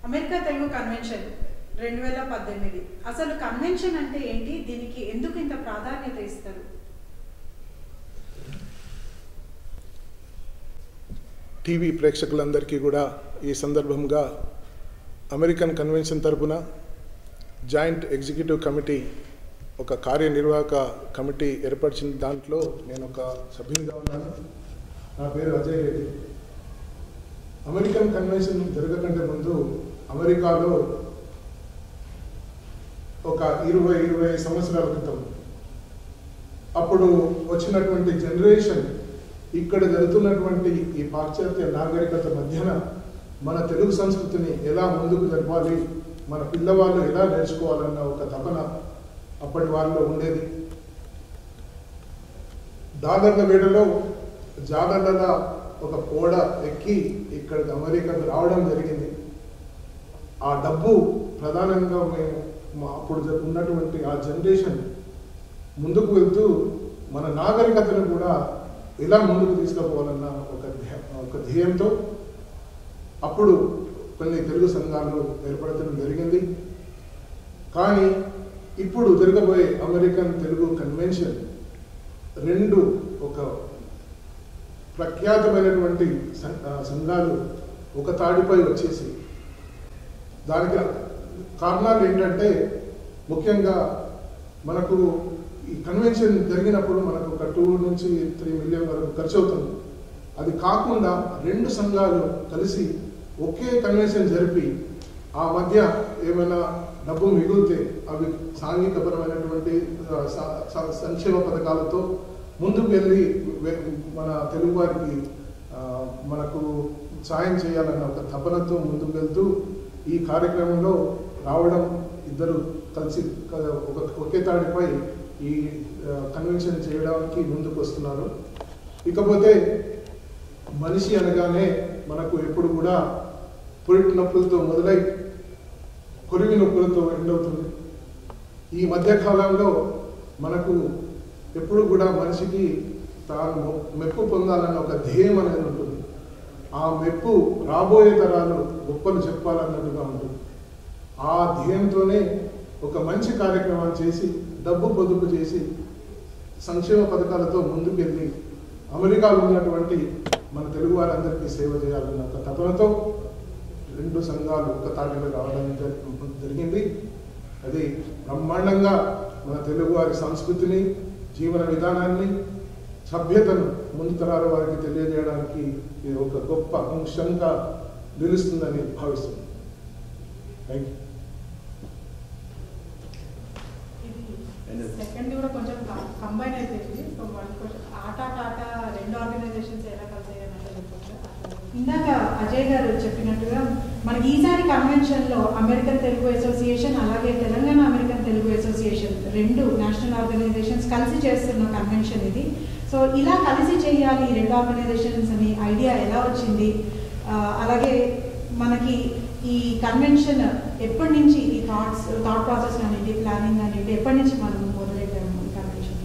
America Telugu convention రెండు వేల పద్దెనిమిది అసలు కన్వెన్షన్ అంటే ఏంటి దీనికి ఎందుకు ఇంత ప్రాధాన్యత ఇస్తారు టీవీ ప్రేక్షకులందరికీ కూడా ఈ సందర్భంగా అమెరికన్ కన్వెన్షన్ తరపున జాయింట్ ఎగ్జిక్యూటివ్ కమిటీ ఒక కార్యనిర్వాహక కమిటీ ఏర్పరిచిన దాంట్లో నేను ఒక సభ్యునిగా ఉన్నాను నా పేరు అజయ్ రెడ్డి అమెరికన్ కన్వెన్షన్ జరగకంటే ముందు అమెరికాలో ఒక ఇరవై ఇరవై సంవత్సరాల క్రితం అప్పుడు వచ్చినటువంటి జనరేషన్ ఇక్కడ జరుగుతున్నటువంటి ఈ పాశ్చాత్య నాగరికత మధ్యన మన తెలుగు సంస్కృతిని ఎలా ముందుకు జరపాలి మన పిల్లవాళ్ళు ఎలా నేర్చుకోవాలన్న ఒక తపన అప్పటి వాళ్ళలో ఉండేది డాలర్ల వేడలో జాలర్ల ఒక పోడ ఎక్కి ఇక్కడికి అమెరికాకు రావడం జరిగింది ఆ డబ్బు ప్రధానంగా మేము మా అప్పుడు జ- ఉన్నటువంటి ఆ జనరేషన్ ముందుకు వెళ్తూ మన నాగరికతను కూడా ఎలా ముందుకు తీసుకుపోవాలన్న ఒక ధ్యే- ఒక ధ్యేయంతో అప్పుడు కొన్ని తెలుగు సంఘాలు ఏర్పడటం జరిగింది కానీ ఇప్పుడు జరగబోయే అమెరికన్ తెలుగు కన్వెన్షన్ రెండు ఒక ప్రఖ్యాతమైనటువంటి సం- ఆ, సంఘాలు ఒక తాడిపై వచ్చేసి దానికి కారణాలు ఏంటంటే ముఖ్యంగా మనకు ఈ కన్వెన్షన్ జరిగినప్పుడు మనకు ఒక టూ నుంచి త్రీ మిలియన్ వరకు ఖర్చు అవుతుంది అది కాకుండా రెండు సంఘాలు కలిసి ఒకే కన్వెన్షన్ జరిపి ఆ మధ్య ఏమైనా డబ్బు మిగిలితే అవి సాంఘికపరమైనటువంటి ఆ, స- స- సంక్షేమ పథకాలతో ముందుకు వెళ్ళి వె- మన తెలుగు వారికి ఆ, మనకు సాయం చేయాలన్న ఒక తపనతో ముందుకు వెళ్తూ ఈ కార్యక్రమంలో రావడం ఇద్దరు కలిసి క- ఒక ఒకే తాడిపై ఈ ఆ, కన్వెన్షన్ చేయడానికి ముందుకు వస్తున్నారు ఇకపోతే మనిషి అనగానే మనకు ఎప్పుడు కూడా పురిటి నొప్పులతో మొదలై కొరివి నొప్పులతో ఎండవుతుంది ఈ మధ్య కాలంలో మనకు ఎప్పుడు కూడా మనిషికి తాను మొ- మెప్పు పొందాలన్న ఒక ధ్యేయం అనేది ఉంటుంది ఆ మెప్పు రాబోయే తరాలు గొప్పలు చెప్పాలన్నట్టుగా ఉంటుంది ఆ ధ్యేయంతోనే ఒక మంచి కార్యక్రమాన్ని చేసి డబ్బు పొదుపు చేసి సంక్షేమ పథకాలతో ముందుకెళ్ళి అమెరికాలో ఉన్నటువంటి మన తెలుగు వారందరికీ సేవ చేయాలన్న ఒక తపనతో రెండు సంఘాలు ఒక తాటిపై రావడం జరి- జరిగింది అది బ్రహ్మాండంగా మన తెలుగువారి సంస్కృతిని జీవన విధానాన్ని సభ్యతను ముందు తరాల వారికి తెలియజేయడానికి ఇది ఒక గొప్ప అంశంగా నిలుస్తుందని భావిస్తుంది థ్యాంక్ యూ ఇది సెకండ్ కూడా కొంచెం కంబైన్ అయిపోయింది so one question ATA TATA రెండు ఆర్గనైజేషన్స్ ఎలా కలిసాయి అని అంటే చెప్పొచ్చా? ఇందాక అజయ్ గారు చెప్పినట్టుగా మనకి ఈసారి కన్వెన్షన్ లో అమెరికన్ తెలుగు అసోసియేషన్ అలాగే తెలంగాణ అమెరికన్ తెలుగు అసోసియేషన్ రెండు నేషనల్ ఆర్గనైజేషన్స్ కలిసి చేస్తున్న కన్వెన్షన్ ఇది సో ఇలా కలిసి చేయాలి ఈ రెండు ఆర్గనైజేషన్స్ అని ఐడియా ఎలా వచ్చింది ఆ, అలాగే మనకి ఈ కన్వెన్షన్ ఎప్పటి నుంచి ఈ థాట్స్ థాట్ ప్రాసెస్ అనేది ప్లానింగ్ అనేది ఎప్పటి నుంచి మనం మొదలెట్టాము ఈ కన్వెన్షన్కి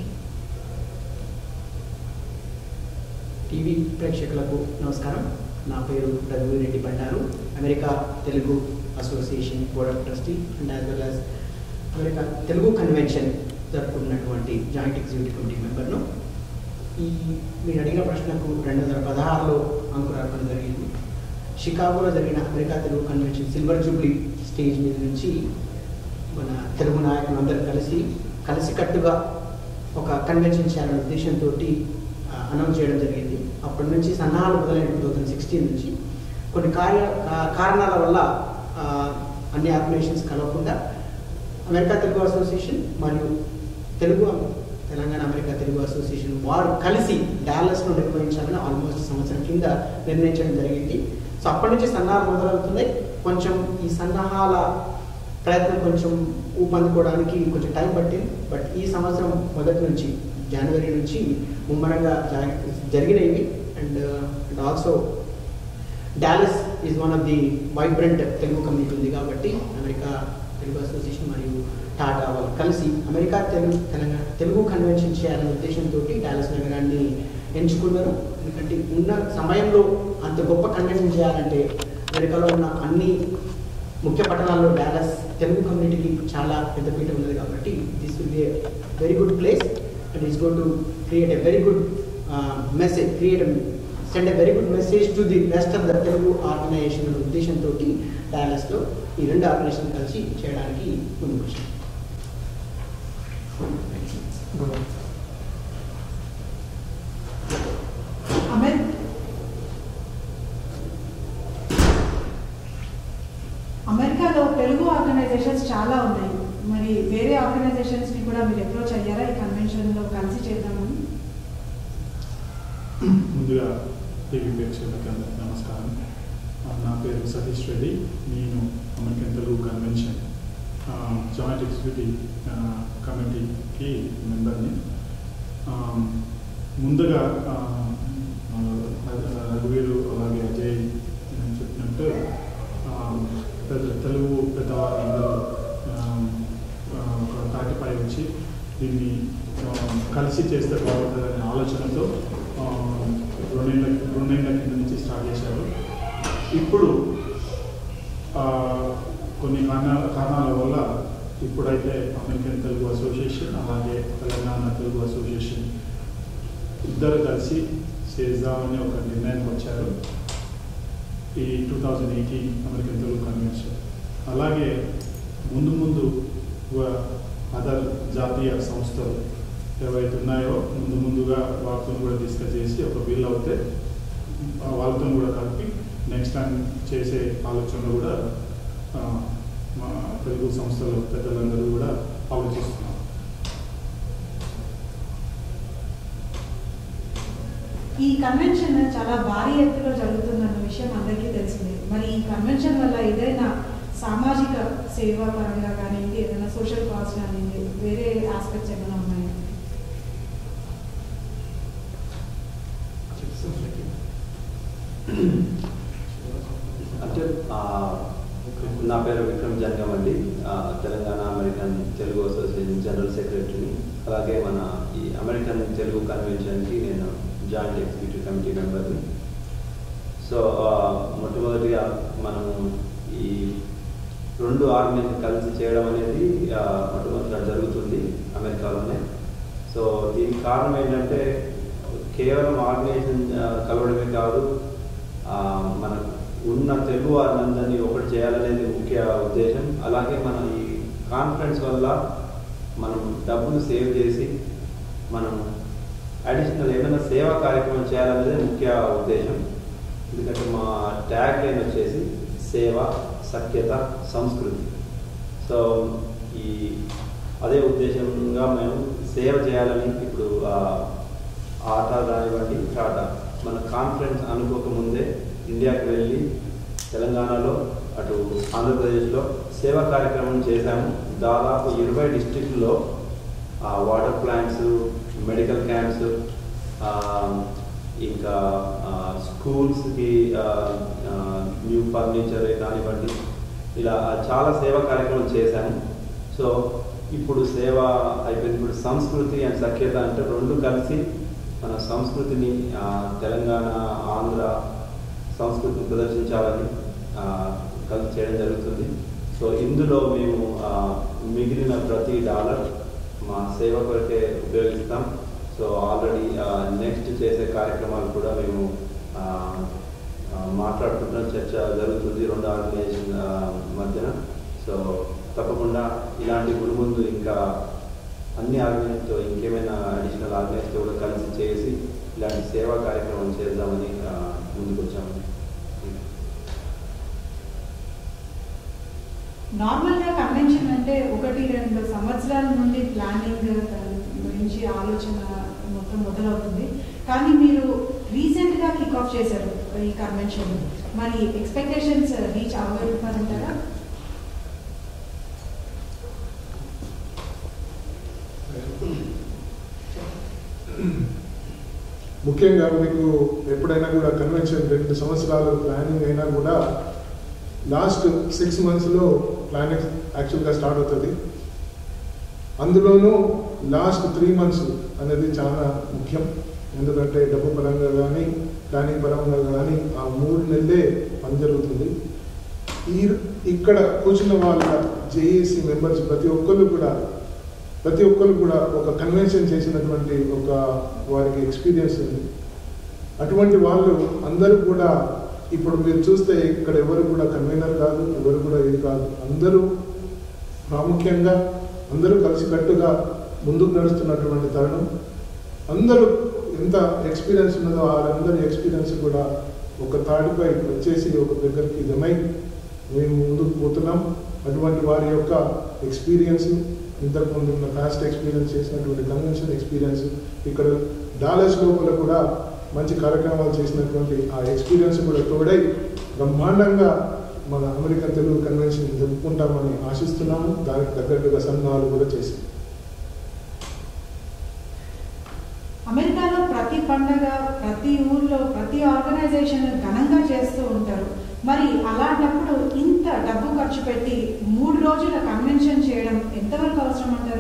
టీవీ ప్రేక్షకులకు నమస్కారం నా పేరు Raghuveer Reddy Bandaru America Telugu association board of trustee and as well as America Telugu convention జరుపుకున్నటువంటి జాయింట్ ఎగ్జిక్యూటివ్ కమిటీ మెంబర్ను ఈ మీరు అడిగిన ప్రశ్నకు రెండు వేల పదహారులో అంకురార్పణ జరిగింది షికాగోలో జరిగిన America Telugu convention silver jubilee stage మీద నుంచి మన తెలుగు నాయకులందరూ కలిసి కలిసికట్టుగా ఒక కన్వెన్షన్ చేయాలనే ఉద్దేశంతో అనౌన్స్ చేయడం జరిగింది అప్పటి నుంచి సన్నాహాలు మొదలైన టూ థౌజండ్ సిక్స్టీన్ నుంచి కొన్ని కార్య కా- కారణాల వల్ల ఆ, అన్ని ఆర్గనైజేషన్స్ కలవకుండా అమెరికా తెలుగు అసోసియేషన్ మరియు తెలుగు తెలంగాణ అమెరికా తెలుగు అసోసియేషన్ వారు కలిసి డాలస్లో నిర్వహించాలని ఆల్మోస్ట్ సంవత్సరం కింద నిర్ణయించడం జరిగింది సో అప్పటి నుంచి సన్నాహాలు మొదలవుతున్నాయి కొంచెం ఈ సన్నాహాల ప్రయత్నం కొంచెం ఊపందుకోవడానికి కొంచెం టైం పట్టింది బట్ ఈ సంవత్సరం మొదటి నుంచి జనవరి నుంచి ముమ్మరంగా జా- జరిగినవి and and also Dallas is one of the vibrant Telugu community ఉంది కాబట్టి అమెరికా తెలుగు అసోసియేషన్ మరియు టాటా వాళ్ళు కలిసి అమెరికా తెలుగు తెలంగాణ తెలుగు కన్వెన్షన్ చేయాలనే ఉద్దేశంతో డాలస్ నగరాన్ని ఎంచుకున్నారు ఎందుకంటే ఉన్న సమయంలో అంత గొప్ప కన్వెన్షన్ చేయాలంటే అమెరికాలో ఉన్న అన్ని ముఖ్య పట్టణాల్లో డాలస్ తెలుగు కమ్యూనిటీకి చాలా పెద్ద పీట ఉన్నది కాబట్టి this will be very good place and is going to create a very good message create send a very good message to the rest of the Telugu organisation అనే ఉద్దేశంతో డాలస్లో ఈ రెండు ఆర్గనైజేషన్ కలిసి చేయడానికి ముందుకు వచ్చాం అమెర్ అమెరికాలో తెలుగు ఆర్గనైజేషన్స్ చాలా ఉన్నాయి మరి వేరే ఆర్గనైజేషన్స్ని కూడా మీరు అప్రోచ్ అయ్యారా ఈ కన్వెన్షన్లో కలిసి చేద్దామని ముందుగా టీవీ ప్రేక్షకులకు అందరికీ నమస్కారం ఆ, నా పేరు సతీష్ రెడ్డి నేను అమెరికన్ తెలుగు కన్వెన్షన్ ఆ, జాయింట్ ఎగ్జిక్యూటివ్ ఆ, కమిటీకి మెంబర్ని ఆ, ముందుగా ఆ, ఆ, రఘువీరు అలాగే అజయ్ నేను చెప్పినట్టు ఆ, పెద్ద తెలుగు పెద్దవాళ్ళందరూ ఆ, ఆ, ఒక తాటిపై వచ్చి దీన్ని ఆ, కలిసి చేస్తే బాగుంటుందనే ఆలోచనతో ఆ, రెండేళ్ళ రెండేళ్ల కింద నుంచి స్టార్ట్ చేశారు ఇప్పుడు ఆ, కొన్ని కారణాల కారణాల వల్ల ఇప్పుడైతే అమెరికన్ తెలుగు అసోసియేషన్ అలాగే తెలంగాణ తెలుగు అసోసియేషన్ ఇద్దరు కలిసి చేద్దామని ఒక నిర్ణయానికి వచ్చారు ఈ two thousand eighteen American Telugu convention అలాగే ముందు ముందు అదర్ జాతీయ సంస్థలు ఏవైతే ఉన్నాయో ముందు ముందుగా వాటితో కూడా డిస్కస్ చేసి ఒక బిల్ అవుతే ఆ వాళ్ళతో కూడా కలిపి నెక్స్ట్ టైం చేసే ఆలోచన కూడా ఆ, మా తెలుగు సంస్థలు పెద్దలందరూ కూడా ఆలోచిస్తున్నారు ఈ కన్వెన్షన్ చాలా భారీ ఎత్తులో జరుగుతుందన్న విషయం అందరికీ తెలిసిందే మరి ఈ కన్వెన్షన్ వల్ల ఏదైనా సామాజిక సేవ పరంగా కానివ్వండి ఏదైనా సోషల్ కాజ్ కానివ్వండి వేరే ఆస్పెక్ట్స్ ఏమైనా ఉన్నాయా అంటే ఆ, నా పేరు విక్రమ్ జంగం అండి ఆ, Telangana American Telugu association general సెక్రటరీని అలాగే మన ఈ అమెరికన్ తెలుగు కన్వెన్షన్కి నేను జాయింట్ ఎగ్జిక్యూటివ్ కమిటీ మెంబర్ని సో ఆ, మొట్టమొదటిగా మనము ఈ రెండు ఆర్గనైజేషన్ కలిసి చేయడం అనేది ఆ, మొట్టమొదటిగా జరుగుతుంది అమెరికాలోనే సో దీనికి కారణం ఏంటంటే కేవలం ఆర్గనైజేషన్ ఆ, కలవడమే కాదు ఆ, మన ఉన్న తెలుగు వారినందరినీ ఒకటి చేయాలనేది ముఖ్య ఉద్దేశం అలాగే మన ఈ కాన్ఫరెన్స్ వల్ల మనం డబ్బులు సేవ్ చేసి మనం అడిషనల్ ఏమైనా సేవా కార్యక్రమం చేయాలనేది ముఖ్య ఉద్దేశం ఎందుకంటే మా ట్యాగ్ లైన్ వచ్చేసి సేవ సఖ్యత సంస్కృతి సో ఈ అదే ఉద్దేశంగా మేము సేవ చేయాలని ఇప్పుడు ఆ, ఆట కానివ్వండి టాటా మన కాన్ఫరెన్స్ అనుకోకముందే ఇండియాకి వెళ్ళి తెలంగాణలో అటు ఆంధ్రప్రదేశ్లో సేవా కార్యక్రమం చేశాము దాదాపు ఇరవై డిస్టిక్ల్లో వాటర్ ప్లాంట్స్ మెడికల్ క్యాంప్స్ ఇంకా స్కూల్స్కి న్యూ ఫర్నిచర్ కానివ్వండి ఇలా చాలా సేవా కార్యక్రమం చేశాము సో ఇప్పుడు సేవ అయిపోయింది ఇప్పుడు సంస్కృతి అండ్ సఖ్యత అంటే రెండు కలిసి మన సంస్కృతిని ఆ, తెలంగాణ ఆంధ్ర సంస్కృతిని ప్రదర్శించాలని ఆ, కలిసి చేయడం జరుగుతుంది సో ఇందులో మేము ఆ, మిగిలిన ప్రతి డాలర్ మా సేవ కొరకే ఉపయోగిస్తాం సో ఆల్రెడీ నెక్స్ట్ చేసే కార్యక్రమాలు కూడా మేము ఆ, ఆ, మాట్లాడుకుంటున్నాం చర్చ జరుగుతుంది రెండు ఆర్గనైజేషన్ ఆ, మధ్యన సో తప్పకుండా ఇలాంటి ముందు ఇంకా అన్ని ఆర్గనైజ్తో ఇంకేమైనా అడిషనల్ ఆర్గనైజ్తో కూడా కలిసి చేసి ఇలాంటి సేవా కార్యక్రమం చేద్దామని ఆ, ముందుకు వచ్చాము నార్మల్గా కన్వెన్షన్ అంటే ఒకటి రెండు సంవత్సరాల నుండి ప్లానింగ్ దాని గురించి ఆలోచన మొత్తం మొదలవుతుంది కానీ మీరు రీసెంట్గా కిక్ ఆఫ్ చేశారు ఈ కన్వెన్షన్ మరి ఎక్స్పెక్టేషన్స్ రీచ్ అవ్వగలుగుతారంటారా ముఖ్యంగా మీకు ఎప్పుడైనా కూడా కన్వెన్షన్ రెండు సంవత్సరాలు ప్లానింగ్ అయినా కూడా లాస్ట్ సిక్స్ మంత్స్లో ప్లానింగ్ యాక్చువల్గా స్టార్ట్ అవుతుంది అందులోనూ లాస్ట్ త్రీ మంత్స్ అనేది చాలా ముఖ్యం ఎందుకంటే డబ్బు పరంగా కానీ ప్లానింగ్ పరంగా కానీ ఆ మూడు నెలలే పని జరుగుతుంది ఈ ఇక్కడ కూర్చున్న వాళ్ళ జేఏసీ మెంబర్స్ ప్రతి ఒక్కరు కూడా ప్రతి ఒక్కరు కూడా ఒక కన్వెన్షన్ చేసినటువంటి ఒక వారికి ఎక్స్పీరియన్స్ ఉంది అటువంటి వాళ్ళు అందరూ కూడా ఇప్పుడు మీరు చూస్తే ఇక్కడ ఎవరు కూడా కన్వీనర్ కాదు ఎవరు కూడా ఇది కాదు అందరూ ప్రాముఖ్యంగా అందరూ కలిసికట్టుగా ముందుకు నడుస్తున్నటువంటి తరుణం అందరూ ఎంత ఎక్స్పీరియన్స్ ఉన్నదో వాళ్ళందరి ఎక్స్పీరియన్స్ కూడా ఒక తాటిపై వచ్చేసి ఒక దగ్గరికి జమై మేము ముందుకు పోతున్నాం అటువంటి వారి యొక్క ఎక్స్పీరియన్స్ ఇంతకుముందు ఉన్న ఫాస్ట్ ఎక్స్పీరియన్స్ చేసినటువంటి కన్వెన్షన్ ఎక్స్పీరియన్స్ ఇక్కడ డాలర్స్ లోపల కూడా మంచి కార్యక్రమాలు చేసినటువంటి ఆ ఎక్స్పీరియన్స్ కూడా తోడై బ్రహ్మాండంగా మన అమెరికన్ తెలుగు కన్వెన్షన్ జరుపుకుంటామని ఆశిస్తున్నాము దానికి తగ్గట్టుగా సన్నాహాలు కూడా చేసాం అమెరికాలో ప్రతి పండగ ప్రతి ఊర్లో ప్రతి ఆర్గనైజేషన్ ఘనంగా చేస్తూ ఉంటారు మరి అలాంటప్పుడు ఇంత డబ్బు ఖర్చు పెట్టి మూడు రోజుల కన్వెన్షన్ చేయడం ఎంతవరకు అవసరం అంటారు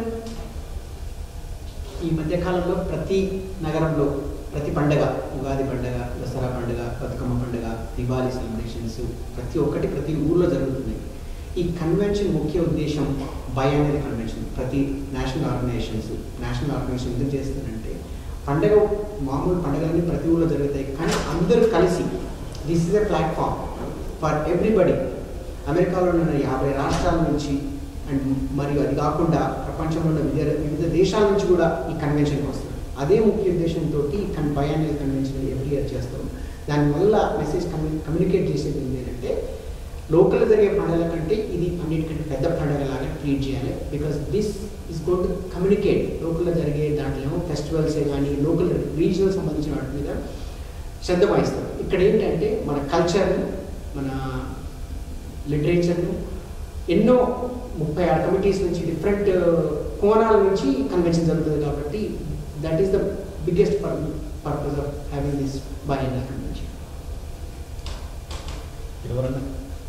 ఈ మధ్యకాలంలో ప్రతి నగరంలో ప్రతి పండగ ఉగాది పండగ దసరా పండగ బతుకమ్మ పండగ దివాళీ సెలబ్రేషన్స్ ప్రతి ఒక్కటి ప్రతి ఊర్లో జరుగుతుంది ఈ కన్వెన్షన్ ముఖ్య ఉద్దేశం బయానరీ కన్వెన్షన్ ప్రతి నేషనల్ ఆర్గనైజేషన్స్ నేషనల్ ఆర్గనైజేషన్ ఎందుకు చేస్తారంటే పండగ మామూలు పండగలన్నీ ప్రతి ఊర్లో జరుగుతాయి కానీ అందరూ కలిసి this is a platform for everybody అమెరికాలో ఉన్న యాభై రాష్ట్రాల నుంచి అండ్ మరియు అది కాకుండా ప్రపంచంలో ఉన్న వివిధ వివిధ దేశాల నుంచి కూడా ఈ కన్వెన్షన్కి వస్తారు అదే ముఖ్య ఉద్దేశంతో ఈ కన్ బయానియల్ కన్వెన్షన్ ఎవ్రీ ఇయర్ చేస్తాం దానివల్ల మెసేజ్ కమ్యూ కమ్యూనికేట్ చేసేది ఏంటంటే లోకల్ జరిగే పండుగల కంటే ఇది అన్నిటికంటే పెద్ద పండుగలాగా ట్రీట్ చేయాలి because this is going to communicate లోకల్లో జరిగే దాంట్లో ఫెస్టివల్సే కానీ లోకల్ రీజనల్ సంబంధించిన వాటి మీద శ్రద్ధ వహిస్తారు ఇక్కడ ఏంటంటే మన కల్చర్ను మన లిటరేచర్ను ఎన్నో ముప్పై ఆరు కమిటీస్ నుంచి డిఫరెంట్ కోణాల నుంచి కన్వెన్షన్ జరుగుతుంది కాబట్టి that is the biggest purpose of having this biennial convention ఎవరన్నా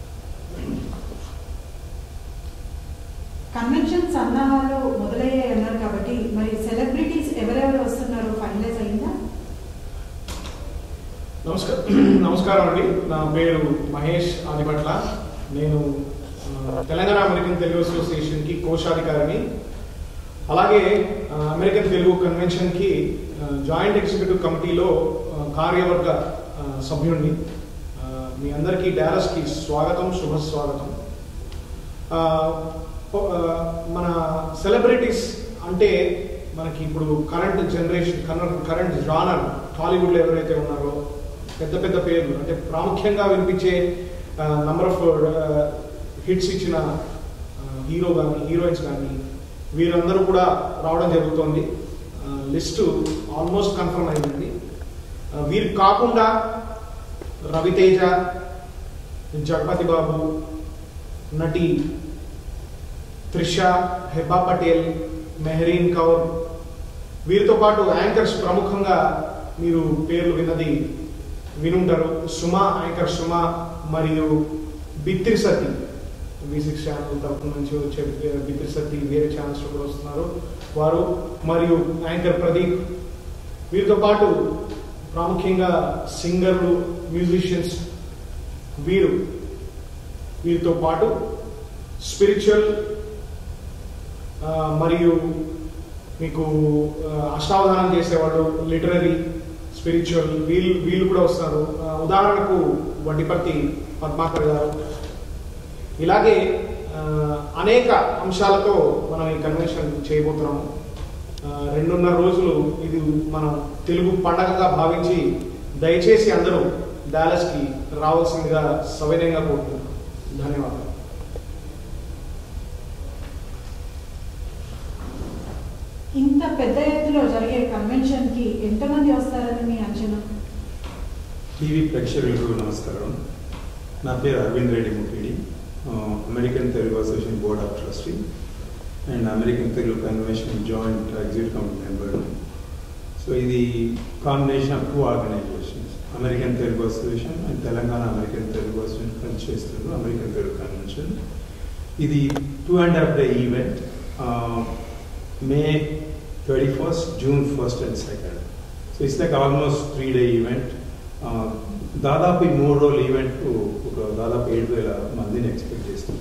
కన్వెన్షన్ సన్నాహాలు మొదలయ్యాయి అన్నారు కాబట్టి మరి సెలబ్రిటీస్ ఎవరెవరు వస్తున్నారో ఫైనలైజ్ అయిందా నమస్కారం నమస్కారం అండి నా పేరు మహేష్ ఆదిపట్ల నేను ఆ, తెలంగాణ అమెరికన్ తెలుగు అసోసియేషన్కి కోశాధికారిని అలాగే ఆ, అమెరికన్ తెలుగు కన్వెన్షన్కి ఆ, జాయింట్ ఎగ్జిక్యూటివ్ కమిటీలో ఆ, కార్యవర్గ ఆ, సభ్యుణ్ణి ఆ, మీ అందరికీ డాలస్కి స్వాగతం శుభ స్వాగతం ఆ, ప- ఆ, మన సెలబ్రిటీస్ అంటే మనకి ఇప్పుడు కరెంట్ జనరేషన్ కరెంట్ జానర్ టాలీవుడ్లో ఎవరైతే ఉన్నారో పెద్ద పెద్ద పేర్లు అంటే ప్రాముఖ్యంగా వినిపించే నంబర్ ఆఫ్ హిట్స్ ఇచ్చిన హీరో కానీ హీరోయిన్స్ కానీ వీరందరూ కూడా రావడం జరుగుతోంది లిస్టు ఆల్మోస్ట్ కన్ఫర్మ్ అయిందండి ఆ, వీరు కాకుండా రవితేజ జగపతి బాబు నటి త్రిష హెబా పటేల్ మెహరీన్ కౌర్ వీరితో పాటు యాంకర్స్ ప్రముఖంగా మీరు పేర్లు విన్నది వినుంటారు సుమ యాంకర్ సుమ మరియు బిత్తిరి సతి వి సిక్స్ ఛానల్ తరఫు నుంచి వచ్చే బిత్తిరి సతి వేరే ఛానల్స్ కూడా వస్తున్నారు వారు మరియు యాంకర్ ప్రదీప్ వీరితో పాటు ప్రాముఖ్యంగా సింగర్లు మ్యూజిషియన్స్ వీరు వీరితో పాటు స్పిరిచువల్ ఆ, మరియు మీకు ఆ, అష్టావధానం చేసేవాళ్ళు లిటరరీ స్పిరిచువల్ వీళ్ళు వీళ్ళు కూడా వస్తారు ఆ, ఉదాహరణకు వడ్డిపర్తి పద్మాకర్ గారు ఇలాగే ఆ, అనేక అంశాలతో మనం ఈ కన్వెన్షన్ చేయబోతున్నాము ఆ, రెండున్నర రోజులు ఇది మనం తెలుగు పండగగా భావించి దయచేసి అందరూ డాలస్కి రావాల్సిందిగా సవినయంగా కోరుకుంటున్నాం ధన్యవాదాలు ఇంత పెద్ద ఎత్తులో జరిగే కన్వెన్షన్ కి ఎంతమంది వస్తారని మీ అంచనా టీవీ ప్రేక్షకులకు నమస్కారం నా పేరు Aravind Reddy Mupidi American Telugu association board of trustee and American Telugu convention joint executive committee member so ఇది combination of two organisations American Telugu association and Telangana American Telugu association కలిసి చేస్తున్నారు అమెరికన్ తెలుగు కన్వెన్షన్ ఇది two and half day event May thirty first June first and second so it's like almost three day event ఆ, దాదాపు ఈ మూడు రోజుల event ఒక దాదాపు ఏడు వేల మందిని ఎక్స్పెక్ట్ చేస్తున్నాం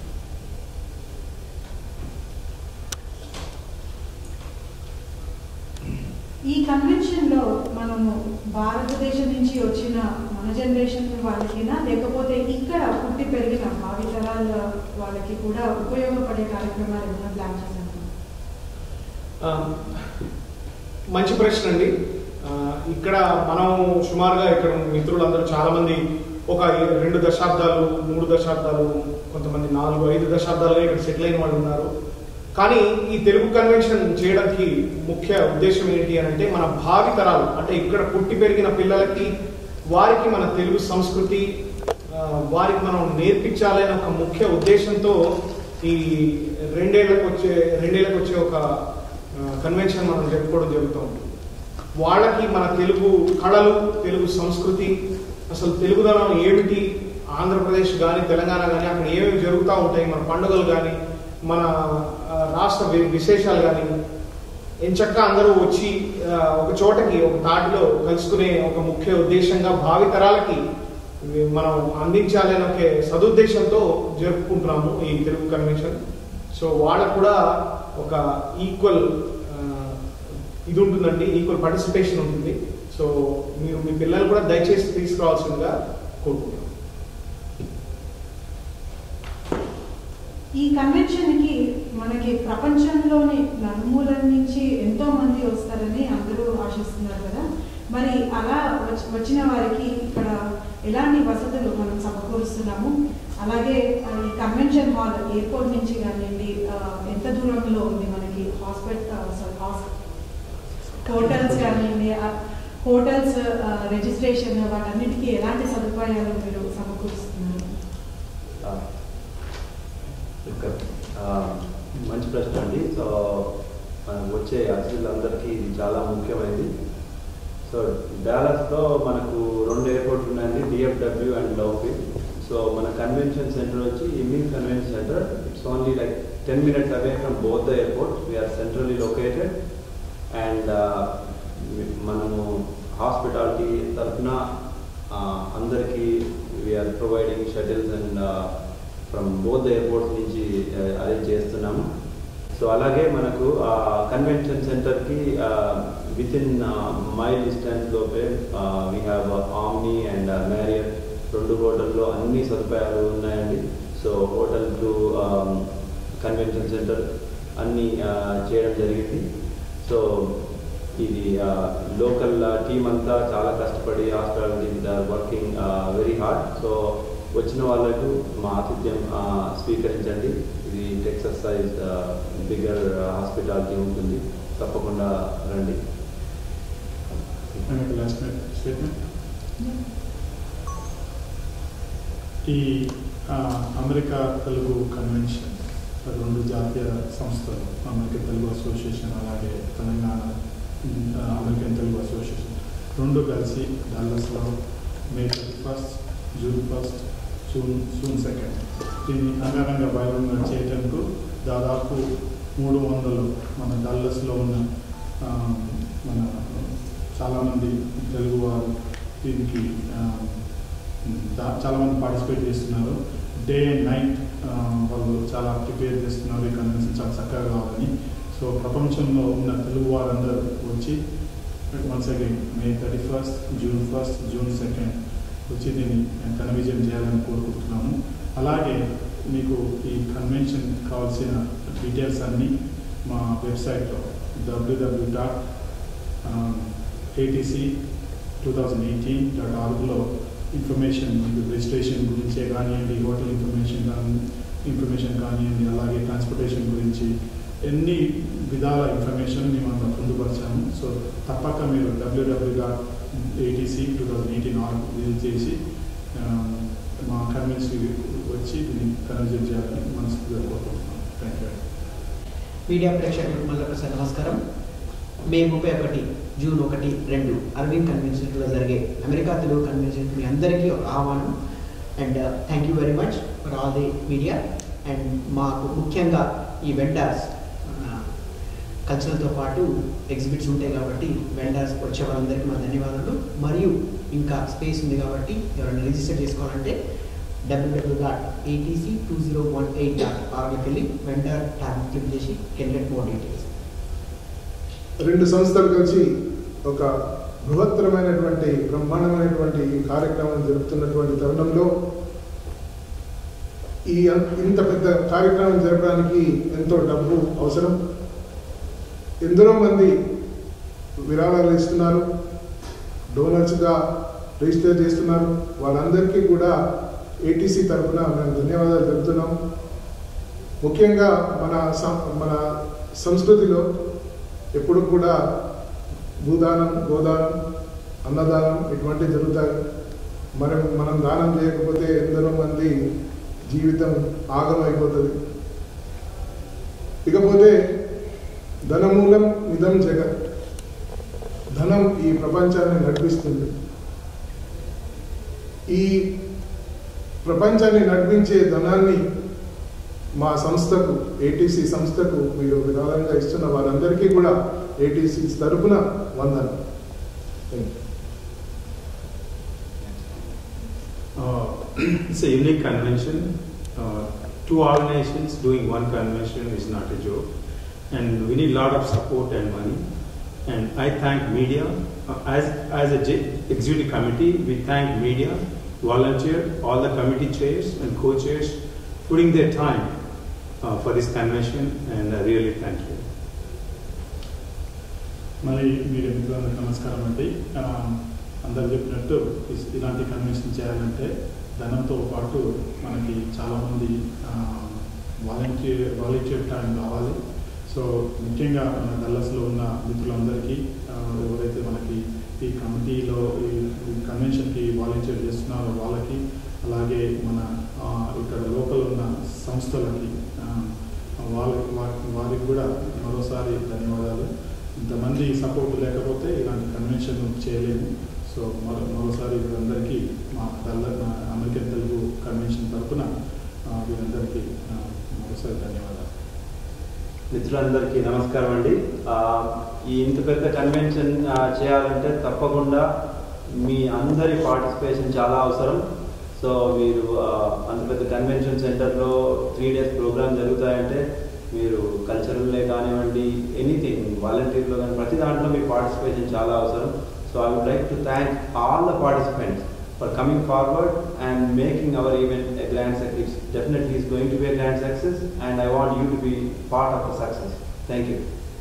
ఈ కన్వెన్షన్ లో మనము భారతదేశం నుంచి వచ్చిన మన జనరేషన్ వాళ్ళకినా లేకపోతే ఇక్కడ పుట్టి పెరిగిన భావితరాల వాళ్ళకి కూడా ఉపయోగపడే కార్యక్రమాలు ఏమైనా ప్లాన్ చేశాను ఆ, మంచి ప్రశ్న అండి ఆ, ఇక్కడ మనం సుమారుగా ఇక్కడ మిత్రులందరూ చాలా మంది ఒక రెండు దశాబ్దాలు మూడు దశాబ్దాలు కొంతమంది నాలుగు ఐదు దశాబ్దాలుగా ఇక్కడ సెటిల్ అయిన వాళ్ళు ఉన్నారు కానీ ఈ తెలుగు కన్వెన్షన్ చేయడానికి ముఖ్య ఉద్దేశం ఏంటి అని అంటే మన భావి తరాలు అంటే ఇక్కడ పుట్టి పెరిగిన పిల్లలకి వారికి మన తెలుగు సంస్కృతి ఆ, వారికి మనం నేర్పించాలనే ఒక ముఖ్య ఉద్దేశంతో ఈ రెండేళ్లకు వచ్చే రెండేళ్లకు వచ్చే ఒక కన్వెన్షన్ మనం జరుపుకోవడం జరుగుతూ ఉంటుంది వాళ్ళకి మన తెలుగు కళలు తెలుగు సంస్కృతి అసలు తెలుగుదనం ఏమిటి ఆంధ్రప్రదేశ్ కానీ తెలంగాణ కానీ అక్కడ ఏమేమి జరుగుతూ ఉంటాయి మన పండుగలు కానీ మన ఆ, రాష్ట్ర వి- విశేషాలు కానీ ఎంచక్క అందరూ వచ్చి ఆ, ఒక చోటకి ఒక తాటిలో కలుసుకునే ఒక ముఖ్య ఉద్దేశంగా భావి తరాలకి ఇవి మనం అందించాలనే ఒక సదుద్దేశంతో జరుపుకుంటున్నాము ఈ తెలుగు కన్వెన్షన్ సో వాళ్ళకు కూడా ఒక ఈక్వల్ ఇది ఉంటుందండి ఈక్వల్ పార్టిసిపేషన్ ఉంటుంది సో మీరు మీ పిల్లలు కూడా దయచేసి తీసుకురావాల్సిందిగా కోరుకుంటున్నాను ఈ కన్వెన్షన్ కి మనకి ప్రపంచంలోని నలుమూలల నుంచి ఎంతో మంది వస్తారని అందరూ ఆశిస్తున్నారు కదా మరి అలా వచ్చి- వచ్చిన వారికి ఇక్కడ ఎలాంటి వసతులు మనం సమకూరుస్తున్నాము అలాగే ఆ, ఈ కన్వెన్షన్ హాల్ ఎయిర్పోర్ట్ నుంచి కానివ్వండి ఆ, ఎంత దూరంలో ఉంది మనకి హాస్పిటల్ హోటల్స్ కానివ్వండి ఆ హోటల్స్ ఆ, రిజిస్ట్రేషన్ వాటన్నిటికీ ఎలాంటి సదుపాయాలు మీరు సమకూరుస్తున్నారు ఆ, ఇక్కడ, ఆ, మంచి ప్రశ్న అండి సో మనకు వచ్చే అతిథులందరికీ ఇది చాలా ముఖ్యమైనది సో డాలస్లో మనకు రెండు ఎయిర్పోర్ట్ ఉన్నాయండి డిఎఫ్డబ్ల్యూ అండ్ లవ్ఫిల్ సో మన కన్వెన్షన్ సెంటర్ వచ్చి ఇమిన్ convention centre it's only like ten minutes away from both the airport we're centrally located and మనము హాస్పిటాలిటీ తరఫున అందరికీ we're providing shuttles and from both airports నుంచి arrange చేస్తున్నాము so అలాగే మనకు కన్వెన్షన్ సెంటర్కి విత్ ఇన్ మైల్ డిస్టెన్స్ లోపే we have Omni and Marriott రెండు హోటల్లో అన్ని సదుపాయాలు ఉన్నాయండి so hotel to convention centre అన్నీ uh, చేయడం జరిగింది సో ఇది లోకల్ టీమ్ అంతా చాలా కష్టపడి hospitality working very hard so వచ్చిన వాళ్ళకు మా ఆతిథ్యం ఆ, స్వీకరించండి ఇది టెక్సస్ సైజ్ బిగ్గర్ హాస్పిటాలిటీ ఉంటుంది తప్పకుండా రండి And a last minute statement. ఈ ఆ, అమెరికా తెలుగు కన్వెన్షన్ రెండు జాతీయ సంస్థలు అమెరికన్ తెలుగు అసోసియేషన్ అలాగే తెలంగాణ ఉమ్, ఆ, అమెరికన్ తెలుగు అసోసియేషన్ రెండు కలిసి డల్లస్లో May thirty first June first June June second దీన్ని అంగరంగ వైభవంగా చేయడానికి దాదాపు మూడు వందలు మన డల్లస్లో ఉన్న ఆ, మన చాలామంది తెలుగు వారు దీనికి ఆ, చా- చాలామంది పార్టిసిపేట్ చేస్తున్నారు డే అండ్ నైట్ వాళ్ళు చాలా ప్రిపేర్ చేస్తున్నారు ఈ కన్వెన్షన్ చాలా చక్కగా కావాలని సో ప్రపంచంలో ఉన్న తెలుగు వారందరూ వచ్చి once again May thirty first June first June second వచ్చి దీన్ని కన్విజన్ చేయాలని కోరుకుంటున్నాము అలాగే మీకు ఈ కన్వెన్షన్ కావాల్సిన డీటెయిల్స్ అన్నీ మా వెబ్సైట్లో WW dot ATC two thousand eighteen dot ఆర్గ్లో ఇన్ఫర్మేషన్ మీకు రిజిస్ట్రేషన్ గురించే కానివ్వండి హోటల్ ఇన్ఫర్మేషన్ కానీ ఇన్ఫర్మేషన్ కానివ్వండి అలాగే ట్రాన్స్పోర్టేషన్ గురించి ఎన్ని విధాల ఇన్ఫర్మేషన్ మేము అందులో పొందుపరిచాము సో తప్పక మీరు WW dot ATC two thousand eighteen org visit చేసి ఆ, మా కన్వెన్షన్ వచ్చి దీన్ని కన్వెన్షన్ చేయాలని మనస్ఫూర్తిగా కోరుకుంటున్నాం థ్యాంక్ యూ మీడియా ప్రేక్షకులకు మళ్ళీ ఒకసారి నమస్కారం మే ముప్పై ఒకటి జూన్ ఒకటి రెండు అరవింద్ కన్వెన్షన్లో జరిగే అమెరికా తెలుగు కన్వెన్షన్ మీ అందరికీ ఒక ఆహ్వానం and thank you very much for all the media and మాకు ముఖ్యంగా ఈ వెండర్స్ కల్చర్తో పాటు ఎగ్జిబిట్స్ ఉంటాయి కాబట్టి వెండర్స్ వచ్చే వాళ్ళందరికీ మా ధన్యవాదాలు మరియు ఇంకా స్పేస్ ఉంది కాబట్టి ఎవరైనా రిజిస్టర్ చేసుకోవాలంటే WW dot ATC two zero one eight dot ఆర్కి వెళ్ళి వెంటర్ ట్యాబ్ క్లిక్ చేసి కెన్ గెట్ మోర్ డీటెయిల్స్ రెండు సంస్థలు కలిసి ఒక బృహత్తరమైనటువంటి బ్రహ్మాండమైనటువంటి ఈ కార్యక్రమం జరుపుతున్నటువంటి తరుణంలో ఈ అం- ఇంత పెద్ద కార్యక్రమం జరపడానికి ఎంతో డబ్బు అవసరం ఎందరో మంది విరాళాలు ఇస్తున్నారు డోనర్స్గా రిజిస్టర్ చేస్తున్నారు వాళ్ళందరికీ కూడా ఏటీసీ తరఫున మేము ధన్యవాదాలు తెలుపుతున్నాం ముఖ్యంగా మన సం- మన సంస్కృతిలో ఎప్పుడు కూడా భూదానం గోదానం అన్నదానం ఇటువంటివి జరుగుతాయి మనం మనం దానం చేయకపోతే ఎందరో మంది జీవితం ఆగమైపోతుంది ఇకపోతే ధనమూలం నిధం జగత్ ధనం ఈ ప్రపంచాన్ని నడిపిస్తుంది ఈ ప్రపంచాన్ని నడిపించే ధనాన్ని మా సంస్థకు ఏటీసీ సంస్థకు మీరు విరాళంగా ఇస్తున్న వారందరికీ కూడా ఏటీసీ తరపున వందనం Thank you. Uh, it's a unique convention. Uh, two organizations doing one convention is not a joke, and we need a lot of support and money. And I thank media uh, as as a J- executive committee. We thank media, volunteer, all the committee chairs and co-chairs, putting their time uh, for this convention, and I really thank you. మరి మీరు మిత్రులందరికీ నమస్కారం అండి ఆ, అందరు చెప్పినట్టు is- ఇలాంటి convention చేయాలంటే ధనంతో పాటు మనకి చాలామంది వాలంటీర్ వాలంటీర్ టైం కావాలి సో ముఖ్యంగా మన డల్లస్లో ఉన్న మిత్రులందరికీ ఆ, ఎవరైతే మనకి ఈ కమిటీలో ఈ ఈ కన్వెన్షన్కి వాలంటీర్ చేస్తున్నారో వాళ్ళకి అలాగే మన ఆ, ఇక్కడ లోకల్ ఉన్న సంస్థలకి ఆ, వాళ్ళ వా- వారికి కూడా మరోసారి ధన్యవాదాలు ఇంతమంది సపోర్ట్ లేకపోతే ఇలాంటి కన్వెన్షన్ చేయలేము సో మరో మరోసారి వీరందరికీ మా డల్ల మా అమెరికన్ తెలుగు కన్వెన్షన్ తరఫున ఆ, వీరందరికీ ఆ, మరోసారి ధన్యవాదాలు మిత్రులందరికీ నమస్కారం అండి ఆ, ఈ ఇంత పెద్ద కన్వెన్షన్ ఆ, చేయాలంటే తప్పకుండా మీ అందరి పార్టిసిపేషన్ చాలా అవసరం సో మీరు ఆ, అంత పెద్ద కన్వెన్షన్ సెంటర్లో త్రీ డేస్ ప్రోగ్రామ్ జరుగుతాయంటే మీరు కల్చరల్లే కానివ్వండి ఎనీథింగ్ వాలంటీర్లో కానీ ప్రతి దాంట్లో మీ పార్టిసిపేషన్ చాలా అవసరం so I would like to thank all the participants for coming forward and making our event a grand success. It's definitely is going to be a grand success and I want you to be part of the success. Thank you.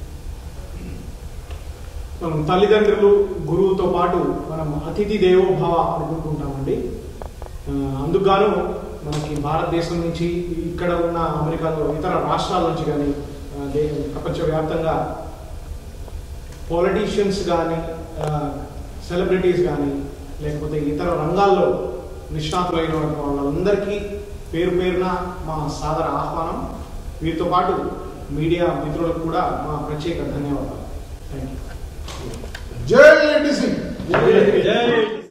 మనం తల్లిదండ్రులు గురువుతో పాటు మనం అతిథి దేవోభవ అనుకుంటుంటామండి ఆ, అందుకుగాను మనకి భారతదేశం నుంచి ఇక్కడ ఉన్న అమెరికాలో ఇతర రాష్ట్రాల నుంచి కానీ ఆ, దే- ప్రపంచవ్యాప్తంగా పాలిటీషియన్స్ కానీ సెలబ్రిటీస్ కానీ లేకపోతే ఇతర రంగాల్లో నిష్ణాతులైన వాళ్ళందరికీ పేరు పేరున మా సాదర ఆహ్వానం వీరితో పాటు మీడియా మిత్రులకు కూడా మా ప్రత్యేక ధన్యవాదాలు థ్యాంక్ యూ జై ఏటీసీ జై